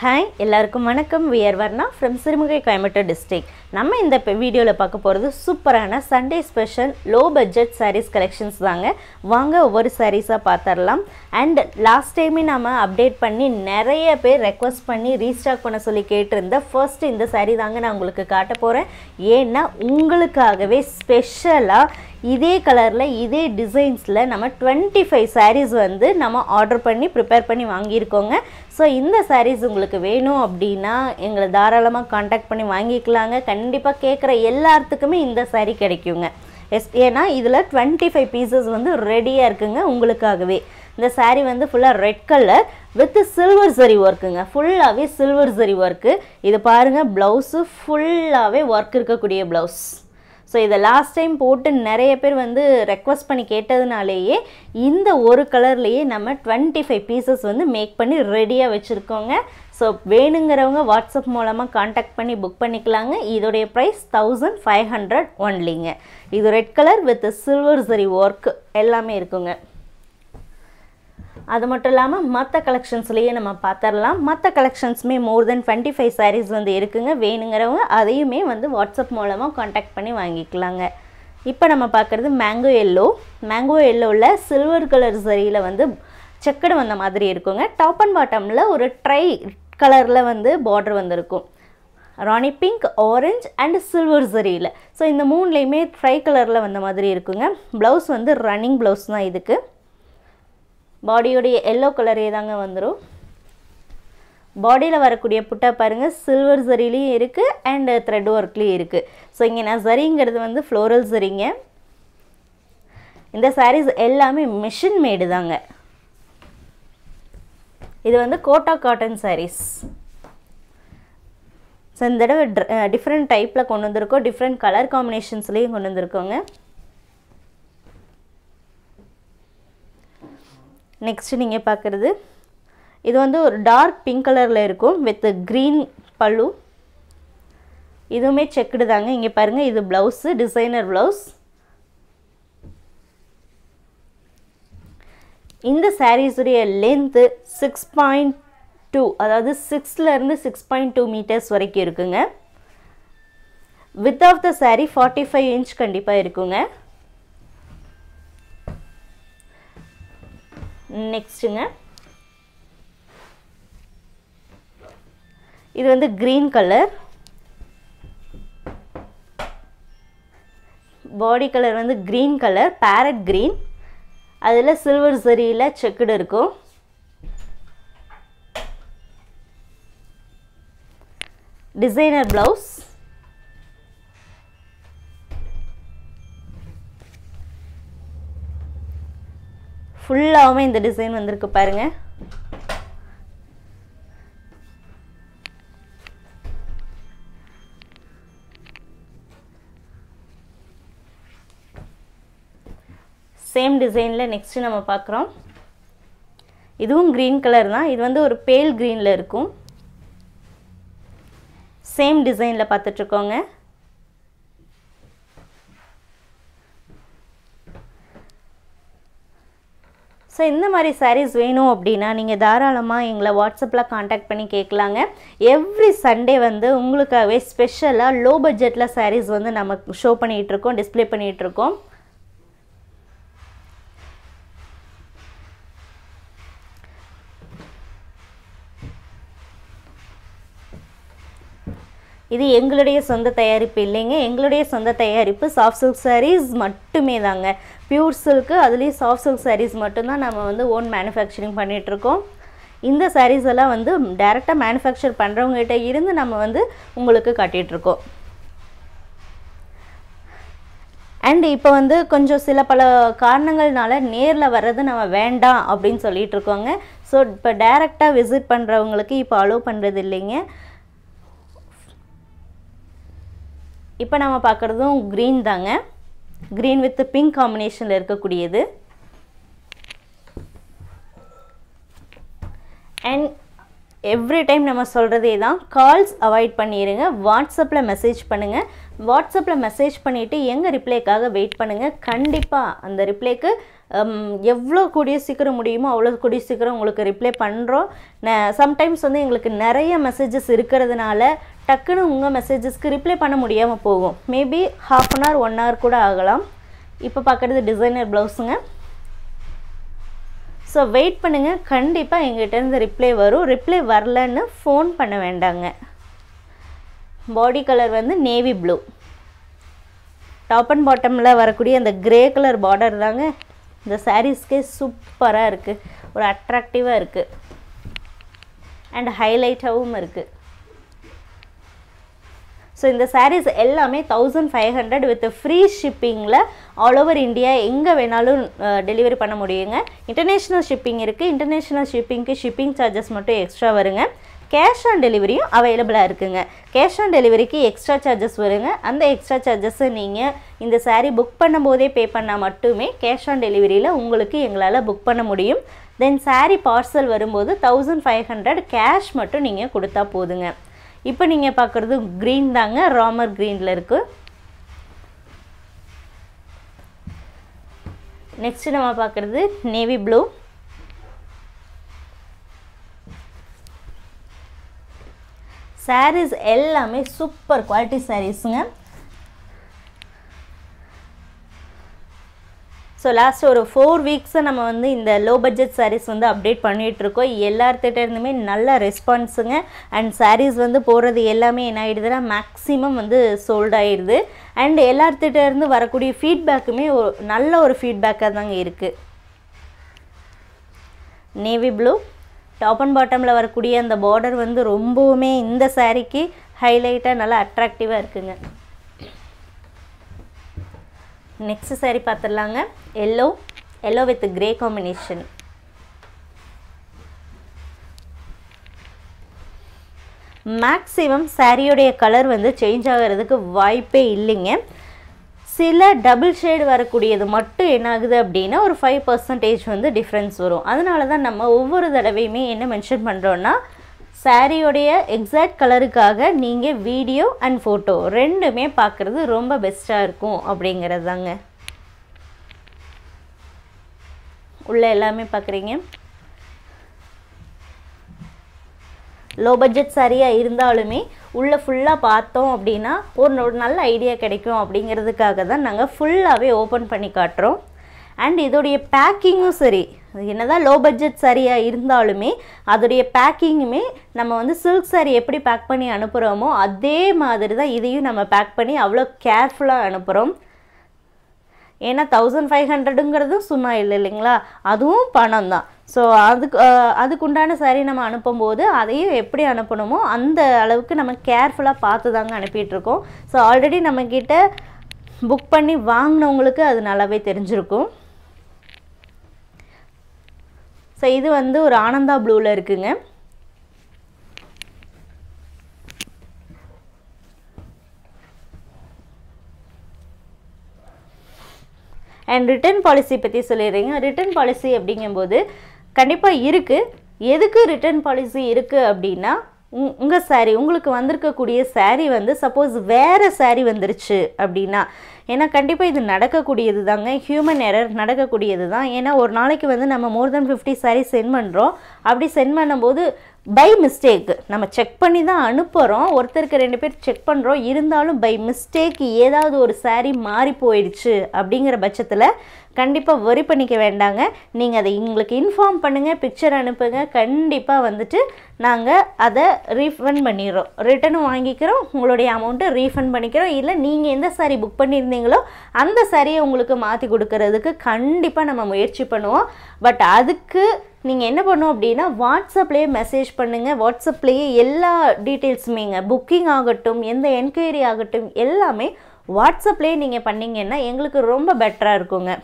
hi எல்லாருக்கும் வணக்கம் we're Varna from Sirumugai Coimbatore district நம்ம இந்த வீடியோவில் பார்க்க போகிறது சூப்பரான Sunday special low budget sarees collections தாங்க வாங்க ஒவ்வொரு சாரீஸாக பார்த்துடலாம் அண்ட் லாஸ்ட் டைமே நம்ம அப்டேட் பண்ணி நிறைய பேர் ரெக்வஸ்ட் பண்ணி ரீஸ்டாக் பண்ண சொல்லி கேட்டிருந்த ஃபர்ஸ்ட் இந்த saree தாங்க நான் உங்களுக்கு காட்ட போகிறேன் ஏன்னா உங்களுக்காகவே ஸ்பெஷலாக இதே கலரில் இதே டிசைன்ஸில் நம்ம டுவெண்ட்டி ஃபைவ் சாரீஸ் வந்து நம்ம ஆர்டர் பண்ணி ப்ரிப்பேர் பண்ணி வாங்கியிருக்கோங்க ஸோ இந்த சாரீஸ் உங்களுக்கு வேணும் அப்படின்னா எங்களை தாராளமாக காண்டாக்ட் பண்ணி வாங்கிக்கலாங்க கண்டிப்பாக கேட்குற எல்லாத்துக்குமே இந்த saree கிடைக்குங்க எஸ் ஏன்னா இதில் டுவெண்ட்டி ஃபைவ் பீசஸ் வந்து ரெடியாக இருக்குங்க உங்களுக்காகவே இந்த saree வந்து ஃபுல்லாக ரெட் கலர் வித் சில்வர் சரி ஒர்க்குங்க ஃபுல்லாகவே சில்வர் சரி ஒர்க்கு இது பாருங்கள் ப்ளவுஸு ஃபுல்லாகவே ஒர்க் இருக்கக்கூடிய ப்ளவுஸ் ஸோ இதை லாஸ்ட் டைம் போட்டு நிறைய பேர் வந்து ரெக்வஸ்ட் பண்ணி கேட்டதுனாலேயே இந்த ஒரு கலர்லேயே நம்ம டுவெண்ட்டி ஃபைவ் பீசஸ் வந்து மேக் பண்ணி ரெடியாக வச்சுருக்கோங்க ஸோ வேணுங்கிறவங்க வாட்ஸ்அப் மூலமாக காண்டாக்ட் பண்ணி புக் பண்ணிக்கலாங்க இதோடைய ப்ரைஸ் தௌசண்ட் ஃபைவ் ஹண்ட்ரட் ஒன்லிங்க இது red colour with silver zari work எல்லாமே இருக்குங்க அது மட்டும் இல்லாமல் மற்ற கலெக்ஷன்ஸ்லேயே நம்ம பார்த்துடலாம் மற்ற கலெக்ஷன்ஸுமே more than twenty five sarees வந்து இருக்குங்க வேணுங்கிறவங்க அதையுமே வந்து வாட்ஸ்அப் மூலமாக காண்டாக்ட் பண்ணி வாங்கிக்கலாங்க இப்போ நம்ம பார்க்குறது மேங்கோ எல்லோ மேங்கோ எல்லோவில் சில்வர் கலர் சரியில் வந்து செக்கடு வந்த மாதிரி இருக்குங்க டாப் அண்ட் பாட்டமில் ஒரு ட்ரை கலரில் வந்து பார்டர் வந்திருக்கும் rani pink orange and silver சரியில் ஸோ இந்த மூணுலேயுமே ட்ரை கலரில் வந்த மாதிரி இருக்குங்க ப்ளவுஸ் வந்து ரன்னிங் ப்ளவுஸ் தான் இதுக்கு பாடியோடைய எல்லோ கலரே தாங்க வந்துடும் பாடியில் வரக்கூடிய புட்டா பாருங்கள் சில்வர் சரிலையும் இருக்குது அண்ட் த்ரெட் ஒர்க்லேயும் இருக்குது ஸோ இங்கே நான் சரிங்கிறது வந்து ஃப்ளோரல் சரிங்க இந்த சாரீஸ் எல்லாமே மிஷின் மேடு தாங்க இது வந்து கோட்டா காட்டன் சாரீஸ் ஸோ இந்த தடவை டிஃப்ரெண்ட் டைப்பில் கொண்டு வந்திருக்கோம் டிஃப்ரெண்ட் கலர் காம்பினேஷன்ஸ்லேயும் கொண்டு வந்திருக்கோங்க நெக்ஸ்ட்டு நீங்கள் பார்க்குறது இது வந்து ஒரு டார்க் பிங்க் கலரில் இருக்கும் வித் க்ரீன் பல்லு இதுவுமே செக்குடு தாங்க இங்கே பாருங்கள் இது ப்ளவுஸு டிசைனர் ப்ளவுஸ் இந்த சாரீஸுடைய லென்த்து சிக்ஸ் பாயிண்ட் டூ அதாவது சிக்ஸ்லேருந்து சிக்ஸ் பாயிண்ட் டூ மீட்டர்ஸ் வரைக்கும் இருக்குங்க width of the saree forty five inch கண்டிப்பாக இருக்குங்க நெக்ஸ்ட்டுங்க இது வந்து க்ரீன் கலர் பாடி கலர் வந்து க்ரீன் கலர் பேரட் க்ரீன் அதில் சில்வர் சரியில் செக்குடு இருக்கும் டிசைனர் ப்ளவுஸ் ஃபுல்லாகவுமே இந்த டிசைன் வந்திருக்கு பாருங்க சேம் டிசைனில் நெக்ஸ்ட்டு நம்ம பார்க்குறோம் இதுவும் க்ரீன் கலர் தான் இது வந்து ஒரு பேல் க்ரீனில் இருக்கும் சேம் டிசைனில் பார்த்துட்ருக்கோங்க ஸோ இந்த மாதிரி சாரீஸ் வேணும் அப்படின்னா நீங்கள் தாராளமாக எங்களை வாட்ஸ்அப்பில் காண்டாக்ட் பண்ணி கேட்கலாங்க எவ்ரி சண்டே வந்து உங்களுக்காகவே ஸ்பெஷலாக லோ பட்ஜெட்டில் சாரீஸ் வந்து நம்ம ஷோ பண்ணிகிட்ருக்கோம் டிஸ்பிளே பண்ணிகிட்ருக்கோம் இது எங்களுடைய சொந்த தயாரிப்பு இல்லைங்க எங்களுடைய சொந்த தயாரிப்பு சாஃப்ட் சில்க் சாரீஸ் மட்டுமே தாங்க பியூர் சில்க்கு அதுலேயும் சாஃப்ட் சில்க் சாரீஸ் மட்டும்தான் நம்ம வந்து ஓன் மேனுஃபேக்சரிங் பண்ணிகிட்ருக்கோம் இந்த சாரீஸ் எல்லாம் வந்து டைரெக்டாக மேனுஃபேக்சர் பண்ணுறவங்ககிட்ட இருந்து நம்ம வந்து உங்களுக்கு காட்டிகிட்ருக்கோம் அண்ட் இப்போ வந்து கொஞ்சம் சில பல காரணங்கள்னால நேரில் வர்றது நம்ம வேண்டாம் அப்படின்னு சொல்லிட்டு இருக்கோங்க ஸோ இப்போ டைரெக்டாக விசிட் பண்ணுறவங்களுக்கு இப்போ அலோவ் பண்ணுறது இல்லைங்க இப்போ நம்ம பார்க்குறதும் க்ரீன் தாங்க க்ரீன் வித் பிங்க் காம்பினேஷனில் இருக்கக்கூடியது அண்ட் எவ்ரி டைம் நம்ம சொல்கிறதே தான் கால்ஸ் அவாய்ட் பண்ணிடுங்க வாட்ஸ்அப்பில் மெசேஜ் பண்ணுங்கள் வாட்ஸ்அப்பில் மெசேஜ் பண்ணிவிட்டு எங்கள் ரிப்ளைக்காக வெயிட் பண்ணுங்கள் கண்டிப்பாக அந்த ரிப்ளைக்கு எவ்வளோ கூடிய சீக்கிரம் முடியுமோ அவ்வளோ கூடிய சீக்கிரம் உங்களுக்கு ரிப்ளை பண்ணுறோம் சம்டைம்ஸ் வந்து எங்களுக்கு நிறைய மெசேஜஸ் இருக்கிறதுனால டக்குன்னு உங்கள் மெசேஜஸ்க்கு ரிப்ளை பண்ண முடியாமல் போகும் maybe half an hour one hour கூட ஆகலாம் இப்போ பார்க்குறது டிசைனர் ப்ளவுஸுங்க ஸோ வெயிட் பண்ணுங்கள் கண்டிப்பாக எங்கிட்டேருந்து ரிப்ளை வரும் ரிப்ளை வரலன்னு ஃபோன் பண்ண வேண்டாங்க பாடி கலர் வந்து நேவி ப்ளூ டாப் அண்ட் பாட்டமில் வரக்கூடிய அந்த கிரே கலர் பார்டர் தாங்க இந்த சாரீஸ்க்கே சூப்பராக இருக்குது ஒரு அட்ராக்டிவாக இருக்குது அண்ட் ஹைலைட்டாகவும் இருக்குது ஸோ இந்த சாரீஸ் எல்லாமே thousand five hundred with free ஷிப்பிங்கில் ஆல் ஓவர் இந்தியா எங்கே வேணாலும் டெலிவரி பண்ண முடியுங்க இன்டர்நேஷ்னல் ஷிப்பிங் இருக்குது இன்டர்நேஷ்னல் ஷிப்பிங்க்கு ஷிப்பிங் சார்ஜஸ் மட்டும் எக்ஸ்ட்ரா வருங்க கேஷ் ஆன் டெலிவரியும் அவைலபிளாக இருக்குங்க கேஷ் ஆன் டெலிவரிக்கு எக்ஸ்ட்ரா சார்ஜஸ் வருங்க அந்த எக்ஸ்ட்ரா சார்ஜஸை நீங்கள் இந்த சாரீ புக் பண்ணும்போதே பே பண்ணால் மட்டுமே கேஷ் ஆன் டெலிவரியில் உங்களுக்கு எங்களால் புக் பண்ண முடியும் தென் சாரீ பார்சல் வரும்போது தௌசண்ட் ஃபைவ் ஹண்ட்ரட் கேஷ் மட்டும் நீங்கள் கொடுத்தா போதுங்க இப்போ நீங்கள் பார்க்குறது க்ரீன் தாங்க ராமர் க்ரீனில் இருக்குது நெக்ஸ்ட் நம்ம பார்க்குறது நேவி ப்ளூ சாரீஸ் எல்லாமே சூப்பர் குவாலிட்டி சாரீஸுங்க ஸோ லாஸ்ட் ஒரு ஃபோர் வீக்ஸை நம்ம வந்து இந்த லோ பட்ஜெட் சாரீஸ் வந்து அப்டேட் பண்ணிகிட்ருக்கோம் எல்லார்த்திட்ட இருந்துமே நல்ல ரெஸ்பான்ஸுங்க அண்ட் சாரீஸ் வந்து போடுறது எல்லாமே என்ன ஆகிடுதுன்னா மேக்ஸிமம் வந்து சோல்ட் ஆகிடுது அண்ட் எல்லார்த்திட்ட இருந்து வரக்கூடிய ஃபீட்பேக்குமே ஒரு நல்ல ஒரு ஃபீட்பேக்காக தாங்க இருக்குது நேவி ப்ளூ டாப் அண்ட் பாட்டமில் வரக்கூடிய அந்த பார்டர் வந்து ரொம்பவுமே இந்த சாரீக்கு ஹைலைட்டாக நல்லா அட்ராக்டிவாக இருக்குங்க நெக்ஸ்ட் சாரீ பார்த்துடலாங்க yellow yellow with grey combination maximum சாரியோடைய கலர் வந்து சேஞ்ச் ஆகிறதுக்கு வாய்ப்பே இல்லைங்க சில டபுள் ஷேடு வரக்கூடியது மட்டும் என்ன ஆகுது அப்படின்னா ஒரு ஃபைவ் பர்சன்டேஜ் வந்து டிஃப்ரென்ஸ் வரும் அதனால தான் நம்ம ஒவ்வொரு தடவையுமே என்ன மென்ஷன் பண்ணுறோன்னா சாரியோடைய எக்ஸாக்ட் கலருக்காக நீங்கள் வீடியோ அண்ட் ஃபோட்டோ ரெண்டுமே பார்க்குறது ரொம்ப பெஸ்ட்டாக இருக்கும் அப்படிங்கிறது தாங்க உள்ள எல்லாமே பார்க்குறீங்க லோ பட்ஜெட் சரியாக இருந்தாலுமே உள்ளே ஃபுல்லாக பார்த்தோம் அப்படின்னா ஒரு ஒரு நல்ல ஐடியா கிடைக்கும் அப்படிங்கிறதுக்காக தான் நாங்கள் ஃபுல்லாகவே ஓப்பன் பண்ணி காட்டுறோம் அண்ட் இதோடைய பேக்கிங்கும் சரி என்னதான் லோ பட்ஜெட் சரியாக இருந்தாலுமே அதோடைய பேக்கிங்குமே நம்ம வந்து சில்க் சாரி எப்படி பேக் பண்ணி அனுப்புகிறோமோ அதே மாதிரி தான் இதையும் நம்ம பேக் பண்ணி அவ்வளோ கேர்ஃபுல்லாக அனுப்புகிறோம் ஏன்னா தௌசண்ட் ஃபைவ் ஹண்ட்ரடுங்கிறதும் சும்மா இல்லை இல்லைங்களா அதுவும் பணம் தான் ஸோ அதுக்கு அதுக்குண்டான சாரி நம்ம அனுப்பும்போது அதையும் எப்படி அனுப்பணுமோ அந்த அளவுக்கு நம்ம கேர்ஃபுல்லாக பார்த்து தாங்க அனுப்பிட்டுருக்கோம் ஸோ ஆல்ரெடி நம்மக்கிட்ட புக் பண்ணி வாங்கினவங்களுக்கு அது நல்லாவே தெரிஞ்சிருக்கும் ஸோ இது வந்து ஒரு ஆனந்தா ப்ளூவில் இருக்குங்க அண்ட் ரிட்டர்ன் பாலிசி பற்றி சொல்லிடுறீங்க ரிட்டர்ன் பாலிசி அப்படிங்கும்போது கண்டிப்பாக இருக்குது எதுக்கு ரிட்டர்ன் பாலிசி இருக்குது அப்படின்னா உங் உங்கள் சாரீ உங்களுக்கு வந்திருக்கக்கூடிய சாரீ வந்து சப்போஸ் வேறு சாரீ வந்துருச்சு அப்படின்னா ஏன்னா கண்டிப்பாக இது நடக்கக்கூடியது தாங்க ஹியூமன் எரர் நடக்கக்கூடியது தான் ஏன்னா ஒரு நாளைக்கு வந்து நம்ம more than fifty saree sent பண்ணுறோம் அப்படி சென்ட் பண்ணும்போது பை மிஸ்டேக் நம்ம செக் பண்ணி தான் அனுப்புகிறோம் ஒருத்தருக்கு ரெண்டு பேர் செக் பண்ணுறோம் இருந்தாலும் பை மிஸ்டேக் ஏதாவது ஒரு சாரீ மாறி போயிடுச்சு அப்படிங்கிற பட்சத்தில் கண்டிப்பாக வரி பண்ணிக்க வேண்டாங்க நீங்கள் அதை எங்களுக்கு இன்ஃபார்ம் பண்ணுங்கள் பிக்சர் அனுப்புங்க கண்டிப்பாக வந்துட்டு நாங்கள் அதை ரீஃபண்ட் பண்ணிடுறோம் ரிட்டனும் வாங்கிக்கிறோம் உங்களுடைய அமௌண்ட்டை ரீஃபண்ட் பண்ணிக்கிறோம் இல்லை நீங்கள் எந்த சாரீ புக் பண்ணியிருந்தீங்களோ அந்த சாரியை உங்களுக்கு மாற்றி கொடுக்கறதுக்கு கண்டிப்பாக நம்ம முயற்சி பண்ணுவோம் பட் அதுக்கு நீங்கள் என்ன பண்ணும் அப்படின்னா வாட்ஸ்அப்லேயே மெசேஜ் பண்ணுங்கள் வாட்ஸ்அப்லேயே எல்லா டீட்டெயில்ஸுமேங்க புக்கிங் ஆகட்டும் எந்த என்கொயரி ஆகட்டும் எல்லாமே வாட்ஸ்அப்லேயே நீங்கள் பண்ணிங்கன்னா எங்களுக்கு ரொம்ப பெட்டராக இருக்குங்க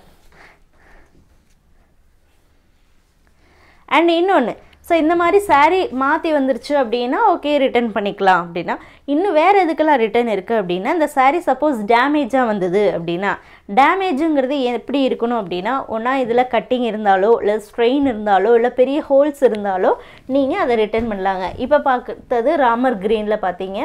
அண்ட் இன்னொன்று ஸோ இந்த மாதிரி சாரீ மாற்றி வந்துருச்சு அப்படின்னா ஓகே ரிட்டர்ன் பண்ணிக்கலாம் அப்படின்னா இன்னும் வேறு எதுக்கெல்லாம் ரிட்டர்ன் இருக்குது அப்படின்னா இந்த சாரீ சப்போஸ் டேமேஜாக வந்தது அப்படின்னா டேமேஜுங்கிறது எப்படி இருக்கணும் அப்படின்னா ஒன்றா இதில் கட்டிங் இருந்தாலோ இல்லை ஸ்ட்ரெயின் இருந்தாலோ இல்லை பெரிய ஹோல்ஸ் இருந்தாலோ நீங்கள் அதை ரிட்டர்ன் பண்ணலாங்க இப்போ பார்த்தது ராமர் க்ரீனில் பார்த்தீங்க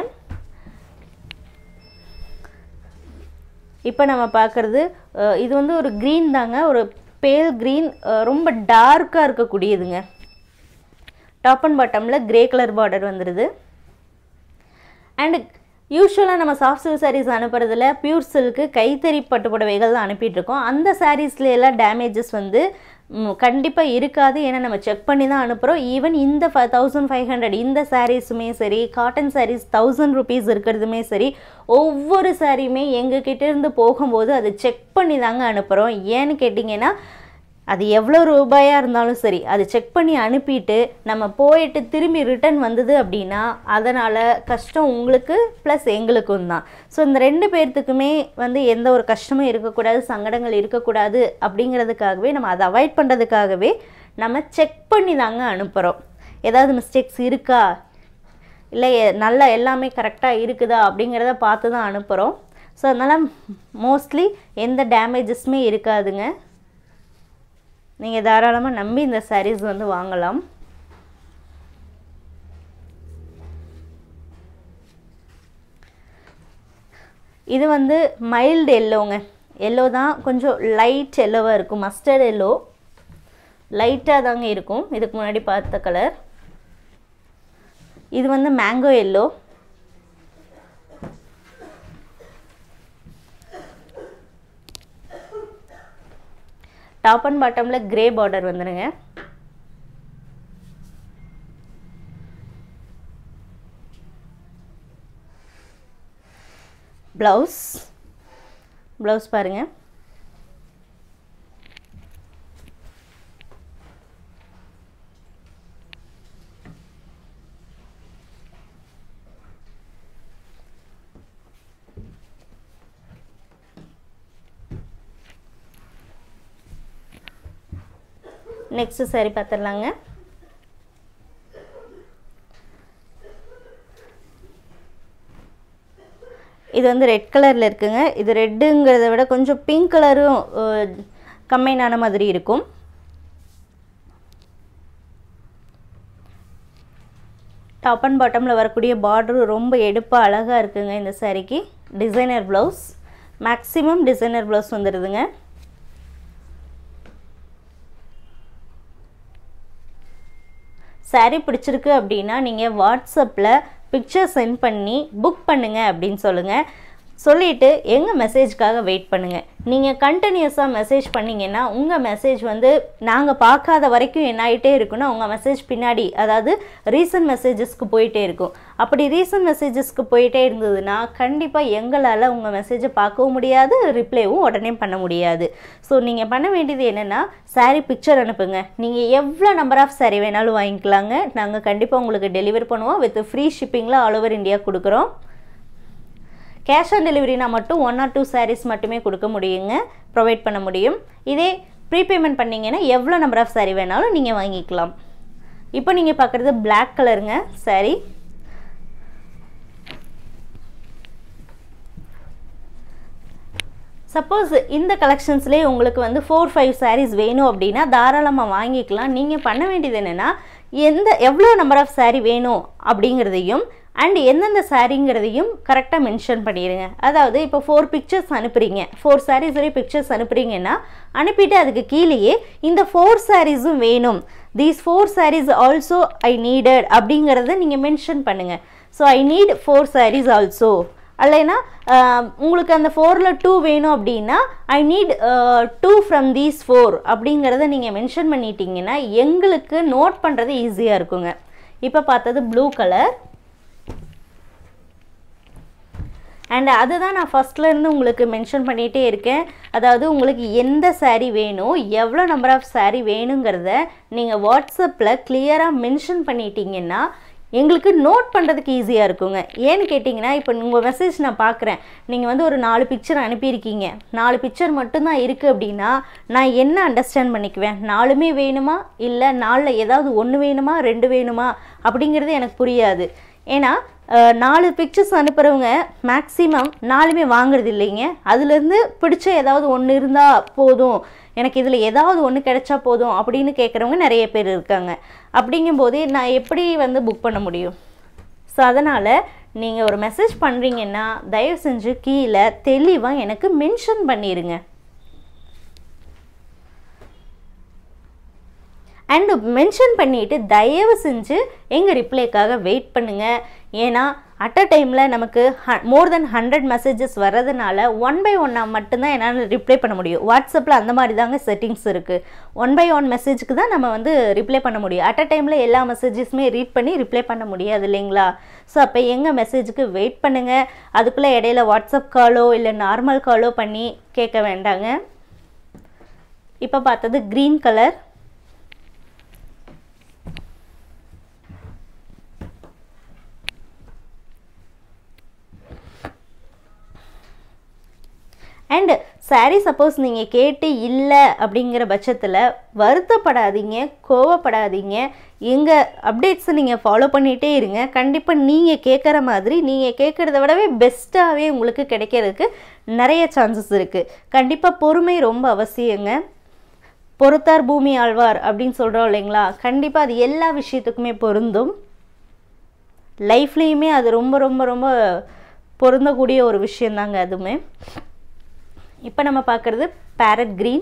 இப்போ நம்ம பார்க்குறது இது வந்து ஒரு க்ரீன் தாங்க ஒரு பேல் க்ரீன் ரொம்ப டார்க்காக இருக்கக்கூடியதுங்க டாப் அண்ட் பாட்டமில் கிரே கலர் பார்டர் வந்துடுது அண்டு யூஸ்வலாக நம்ம சாஃப்ட் சில்க் சாரீஸ் அனுப்புறதுல பியூர் சில்க்கு கைத்தறி பட்டு புடவைகள் தான் அனுப்பிட்டு இருக்கோம் அந்த சாரீஸ்ல எல்லாம் டேமேஜஸ் வந்து கண்டிப்பாக இருக்காது ஏன்னா நம்ம செக் பண்ணி தான் அனுப்புகிறோம் ஈவன் இந்த ஃபை தௌசண்ட் ஃபைவ் ஹண்ட்ரட் இந்த சாரீஸுமே சரி காட்டன் சாரீஸ் தௌசண்ட் ருபீஸ் இருக்கிறதுமே சரி ஒவ்வொரு சாரியுமே எங்ககிட்ட இருந்து போகும்போது அதை செக் பண்ணி தாங்க அனுப்புகிறோம் ஏன்னு கேட்டிங்கன்னா அது எவ்வளோ ரூபாயாக இருந்தாலும் சரி அது செக் பண்ணி அனுப்பிட்டு நம்ம போயிட்டு திரும்பி ரிட்டர்ன் வந்தது அப்படின்னா அதனால் கஷ்டம் உங்களுக்கு ப்ளஸ் எங்களுக்கும் தான் ஸோ இந்த ரெண்டு பேர்த்துக்குமே வந்து எந்த ஒரு கஷ்டமும் இருக்கக்கூடாது சங்கடங்கள் இருக்கக்கூடாது அப்படிங்கிறதுக்காகவே நம்ம அதை அவாய்ட் பண்ணுறதுக்காகவே நம்ம செக் பண்ணி தாங்க அனுப்புகிறோம் ஏதாவது மிஸ்டேக்ஸ் இருக்கா இல்லை எ- நல்லா எல்லாமே கரெக்டாக இருக்குதா அப்படிங்கிறத பார்த்து தான் அனுப்புகிறோம் ஸோ அதனால் மோஸ்ட்லி எந்த டேமேஜஸுமே இருக்காதுங்க நீங்கள் தாராளமாக நம்பி இந்த sarees வந்து வாங்கலாம் இது வந்து மைல்டு எல்லோங்க எல்லோ தான் கொஞ்சம் லைட் எல்லோவாக இருக்கும் மஸ்டர்ட் எல்லோ லைட்டாக தாங்க இருக்கும் இதுக்கு முன்னாடி பார்த்த கலர் இது வந்து மேங்கோ எல்லோ டாப் அண்ட் பாட்டமில் கிரே பார்டர் வந்துடுங்க ப்ளவுஸ் ப்ளவுஸ் பாருங்க நெக்ஸ்ட் saree பார்த்துடலாங்க இது வந்து ரெட் கலரில் இருக்குங்க இது ரெட்டுங்கிறத விட கொஞ்சம் பிங்க் கலரும் கம்பைனான மாதிரி இருக்கும் டாப் அண்ட் பாட்டமில் வரக்கூடிய பார்டரும் ரொம்ப எடுப்பாக அழகாக இருக்குங்க இந்த சாரீக்கு designer blouse maximum designer blouse வந்துடுதுங்க saree பிடிச்சிருக்கு அப்படின்னா நீங்கள் வாட்ஸ்அப்பில் பிக்சர் சென்ட் பண்ணி புக் பண்ணுங்க அப்படின்னு சொல்லுங்கள் சொல்லிவிட்டு எங்கள் மெசேஜ்க்காக வெயிட் பண்ணுங்கள் நீங்கள் கண்டினியூஸாக மெசேஜ் பண்ணீங்கன்னா உங்கள் மெசேஜ் வந்து நாங்கள் பார்க்காத வரைக்கும் என்ன ஆகிட்டே இருக்குன்னா உங்கள் மெசேஜ் பின்னாடி அதாவது ரீசன்ட் மெசேஜஸ்க்கு போயிட்டே இருக்கும் அப்படி ரீசன்ட் மெசேஜஸ்க்கு போயிட்டே இருந்ததுன்னா கண்டிப்பாக எங்களால் உங்கள் மெசேஜை பார்க்கவும் முடியாது ரிப்ளைவும் உடனே பண்ண முடியாது ஸோ நீங்கள் பண்ண வேண்டியது என்னென்னா saree பிக்சர் அனுப்புங்க நீங்கள் எவ்வளோ நம்பர் ஆஃப் saree வேணாலும் வாங்கிக்கலாங்க நாங்கள் கண்டிப்பாக உங்களுக்கு டெலிவரி பண்ணுவோம் வித் ஃப்ரீ ஷிப்பிங்கில் ஆல் ஓவர் இந்தியா கொடுக்குறோம் கேஷ் ஆன் டெலிவரினா மட்டும் ஒன் ஆர் டூ sarees மட்டுமே கொடுக்க முடியுங்க ப்ரொவைட் பண்ண முடியும் இதே ப்ரீபேமெண்ட் பண்ணீங்கன்னா எவ்வளோ நம்பர் ஆஃப் saree வேணாலும் நீங்கள் வாங்கிக்கலாம் இப்போ நீங்கள் பார்க்குறது Black கலருங்க saree சப்போஸ் இந்த கலெக்ஷன்ஸ்லேயே உங்களுக்கு வந்து ஃபோர் ஃபைவ் sarees வேணும் அப்படின்னா தாராளமாக வாங்கிக்கலாம் நீங்கள் பண்ண வேண்டியது என்னென்னா எந்த எவ்வளோ நம்பர் ஆஃப் saree வேணும் அப்படிங்கிறதையும் அண்ட் எந்தெந்த சாரீங்கிறதையும் கரெக்டாக மென்ஷன் பண்ணிடுங்க அதாவது இப்போ ஃபோர் பிக்சர்ஸ் அனுப்புகிறீங்க ஃபோர் sarees வரையும் பிக்சர்ஸ் அனுப்புகிறீங்கன்னா அனுப்பிட்டு அதுக்கு கீழேயே இந்த ஃபோர் சாரீஸும் வேணும் these four sarees also I needed அப்படிங்கிறத நீங்கள் மென்ஷன் பண்ணுங்கள் so I need four sarees also அல்லைன்னா ஆஹ், உங்களுக்கு அந்த ஃபோரில் டூ வேணும் அப்படின்னா I need two from these four அப்படிங்கிறத நீங்கள் மென்ஷன் பண்ணிட்டீங்கன்னா எங்களுக்கு நோட் பண்ணுறது ஈஸியாக இருக்குங்க இப்போ பார்த்தது ப்ளூ கலர் அண்ட் அதுதான் நான் ஃபஸ்ட்ல இருந்து உங்களுக்கு மென்ஷன் பண்ணிகிட்டே இருக்கேன் அதாவது உங்களுக்கு எந்த saree வேணும் எவ்வளோ நம்பர் ஆஃப் saree வேணுங்கிறத நீங்கள் வாட்ஸ்அப்பில் கிளியராக மென்ஷன் பண்ணிட்டீங்கன்னா எங்களுக்கு நோட் பண்ணுறதுக்கு ஈஸியாக இருக்குங்க ஏன்னு கேட்டிங்கன்னா இப்போ உங்கள் மெசேஜ் நான் பார்க்குறேன் நீங்கள் வந்து ஒரு நாலு பிக்சர் அனுப்பியிருக்கீங்க நாலு பிக்சர் மட்டும்தான் இருக்குது அப்படின்னா நான் என்ன அண்டர்ஸ்டாண்ட் பண்ணிக்குவேன் நாலுமே வேணுமா இல்லை நாலில் ஏதாவது ஒன்று வேணுமா ரெண்டு வேணுமா அப்படிங்கிறது எனக்கு புரியாது ஏன்னா அஹ், நாலு பிக்சர்ஸ் அனுப்புகிறவங்க மேக்ஸிமம் நாலுமே வாங்குறது இல்லைங்க அதுலேருந்து பிடிச்ச ஏதாவது ஒன்று இருந்தால் போதும் எனக்கு இதில் ஏதாவது ஒன்று கிடைச்சா போதும் அப்படின்னு கேட்குறவங்க நிறைய பேர் இருக்காங்க அப்படிங்கும்போதே நான் எப்படி வந்து புக் பண்ண முடியும் ஸோ அதனால் நீங்கள் ஒரு மெசேஜ் பண்ணுறீங்கன்னா தயவு செஞ்சு கீழே தெளிவாக எனக்கு மென்ஷன் பண்ணிடுங்க அண்டு மென்ஷன் பண்ணிவிட்டு தயவு செஞ்சு எங்கள் ரிப்ளைக்காக வெயிட் பண்ணுங்கள் ஏன்னா அட் அ டைமில் நமக்கு மோர் தென் ஹண்ட்ரட் மெசேஜஸ் வர்றதுனால ஒன் பை ஒன்னாக மட்டும்தான் என்னால் ரிப்ளை பண்ண முடியும் வாட்ஸ்அப்பில் அந்த மாதிரி தாங்க செட்டிங்ஸ் இருக்குது ஒன் பை ஒன் மெசேஜுக்கு தான் நம்ம வந்து ரிப்ளை பண்ண முடியும் அட் அ டைமில் எல்லா மெசேஜஸுமே ரீட் பண்ணி ரிப்ளை பண்ண முடியாது இல்லைங்களா ஸோ அப்போ எங்கள் மெசேஜுக்கு வெயிட் பண்ணுங்கள் அதுக்குள்ளே இடையில வாட்ஸ்அப் காலோ இல்லை நார்மல் காலோ பண்ணி கேட்க வேண்டாங்க இப்போ பார்த்தது green colour and saree suppose நீங்கள் கேட்டு இல்லை அப்படிங்கிற பட்சத்தில் வருத்தப்படாதீங்க கோவப்படாதீங்க எங்கள் அப்டேட்ஸை நீங்கள் ஃபாலோ பண்ணிகிட்டே இருங்க கண்டிப்பாக நீங்கள் கேட்குற மாதிரி நீங்கள் கேட்குறத விடவே பெஸ்ட்டாகவே உங்களுக்கு கிடைக்கிறதுக்கு நிறைய சான்சஸ் இருக்குது கண்டிப்பாக பொறுமை ரொம்ப அவசியங்க பொறுத்தார் பூமி ஆழ்வார் அப்படின்னு சொல்கிறோம் இல்லைங்களா கண்டிப்பாக அது எல்லா விஷயத்துக்குமே பொருந்தும் லைஃப்லேயுமே அது ரொம்ப ரொம்ப ரொம்ப பொருந்தக்கூடிய ஒரு விஷயந்தாங்க அதுவுமே இப்போ நம்ம பார்க்குறது பேரட் க்ரீன்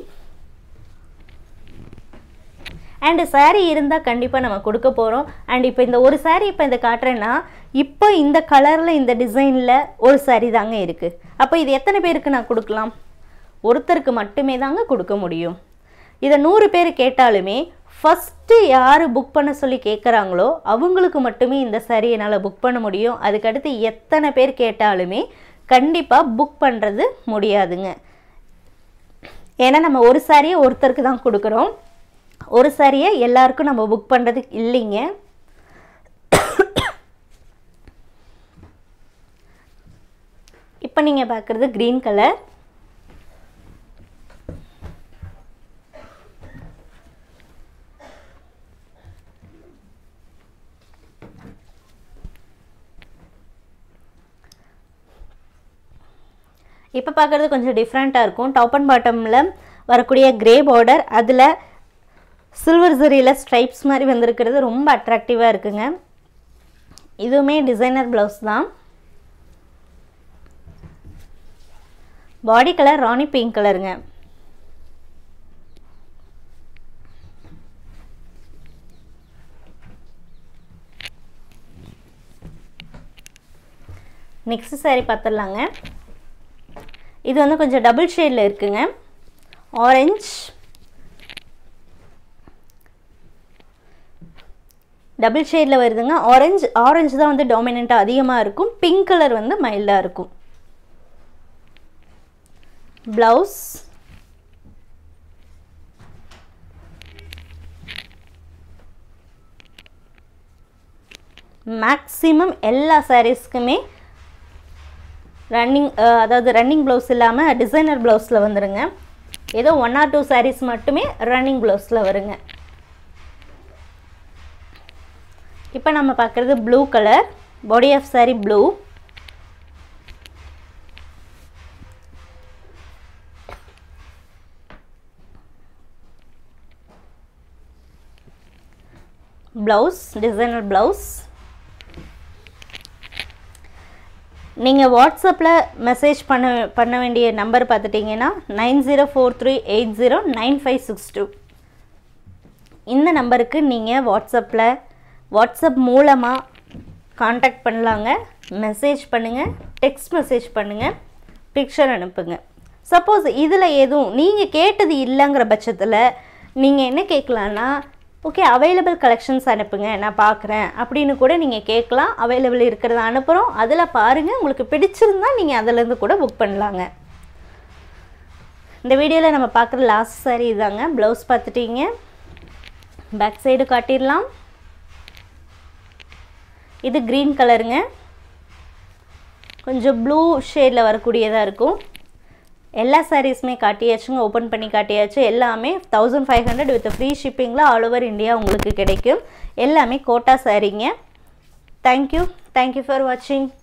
அண்டு saree இருந்தால் கண்டிப்பாக நம்ம கொடுக்க போகிறோம் அண்ட் இப்போ இந்த ஒரு saree இப்போ இந்த காட்டுறேன்னா இப்போ இந்த கலரில் இந்த டிசைனில் ஒரு saree தாங்க இருக்குது அப்போ இது எத்தனை பேருக்கு நான் கொடுக்கலாம் ஒருத்தருக்கு மட்டுமே தாங்க கொடுக்க முடியும் இதை நூறு பேர் கேட்டாலுமே ஃபஸ்ட்டு யார் புக் பண்ண சொல்லி கேட்குறாங்களோ அவங்களுக்கு மட்டுமே இந்த saree என்னால் புக் பண்ண முடியும் அதுக்கடுத்து எத்தனை பேர் கேட்டாலுமே கண்டிப்பாக புக் பண்ணுறது முடியாதுங்க ஏன்னா நம்ம ஒரு சாரியை ஒருத்தருக்கு தான் கொடுக்குறோம் ஒரு சாரியை எல்லாருக்கும் நம்ம புக் பண்ணுறது இல்லைங்க இப்போ நீங்கள் பார்க்குறது க்ரீன் கலர் இப்போ பார்க்குறது கொஞ்சம் டிஃப்ரெண்ட்டாக இருக்கும் டாப் அண்ட் பாட்டமில் வரக்கூடிய கிரே பார்டர் அதில் சில்வர் சரியில் ஸ்ட்ரைப்ஸ் மாதிரி வந்திருக்கிறது ரொம்ப அட்ராக்டிவாக இருக்குங்க இதுவுமே டிசைனர் ப்ளவுஸ் தான் பாடி கலர் ராணி பிங்க் கலருங்க நெக்ஸ்ட் saree பார்த்துடலாங்க இது வந்து கொஞ்சம் டபுள் ஷேடில் இருக்குங்க ஆரஞ்ச் டபுள் ஷேடில் வருதுங்க ஆரஞ்சு ஆரஞ்சு தான் வந்து டாமினண்ட்டாக அதிகமாக இருக்கும் பிங்க் கலர் வந்து மைல்டாக இருக்கும் ப்ளவுஸ் மேக்ஸிமம் எல்லா சாரீஸ்க்குமே ரன்னிங் அதாவது ரன்னிங் ப்ளவுஸ் இல்லாமல் டிசைனர் ப்ளவுஸில் வந்துடுங்க ஏதோ ஒன் ஆர் டூ சாரீஸ் மட்டுமே ரன்னிங் ப்ளவுஸில் வருங்க இப்போ நம்ம பார்க்குறது blue colour body of saree blue blouse designer blouse நீங்கள் வாட்ஸ்அப்பில் மெசேஜ் பண்ண பண்ண வேண்டிய நம்பர் பார்த்துட்டிங்கன்னா nine zero four three eight zero nine five six two இந்த நம்பருக்கு நீங்கள் வாட்ஸ்அப்பில் வாட்ஸ்அப் மூலமாக காண்டாக்ட் பண்ணலாங்க மெசேஜ் பண்ணுங்கள் டெக்ஸ்ட் மெசேஜ் பண்ணுங்கள் பிக்சர் அனுப்புங்க சப்போஸ் இதில் எதுவும் நீங்கள் கேட்டது இல்லைங்கிற பட்சத்தில் நீங்கள் என்ன கேட்கலான்னா ஓகே அவைலபிள் கலெக்ஷன்ஸ் அனுப்புங்க நான் பார்க்குறேன் அப்படின்னு கூட நீங்கள் கேட்கலாம் அவைலபிள் இருக்கிறத அனுப்புகிறோம் அதில் பாருங்கள் உங்களுக்கு பிடிச்சிருந்தா நீங்கள் அதிலேருந்து கூட புக் பண்ணலாங்க இந்த வீடியோவில் நம்ம பார்க்குற லாஸ்ட் சாரி இதாங்க ப்ளவுஸ் பார்த்துட்டீங்க பேக் சைடு காட்டிடலாம் இது க்ரீன் கலருங்க கொஞ்சம் ப்ளூ ஷேடில் வரக்கூடியதாக இருக்கும் எல்லா சாரீஸுமே காட்டியாச்சுங்க ஓப்பன் பண்ணி காட்டியாச்சு எல்லாமே thousand five hundred with free ஷிப்பிங்கில் ஆல் ஓவர் இந்தியா உங்களுக்கு கிடைக்கும் எல்லாமே கோட்டா சாரீங்க தேங்க்யூ தேங்க்யூ ஃபார் வாட்சிங்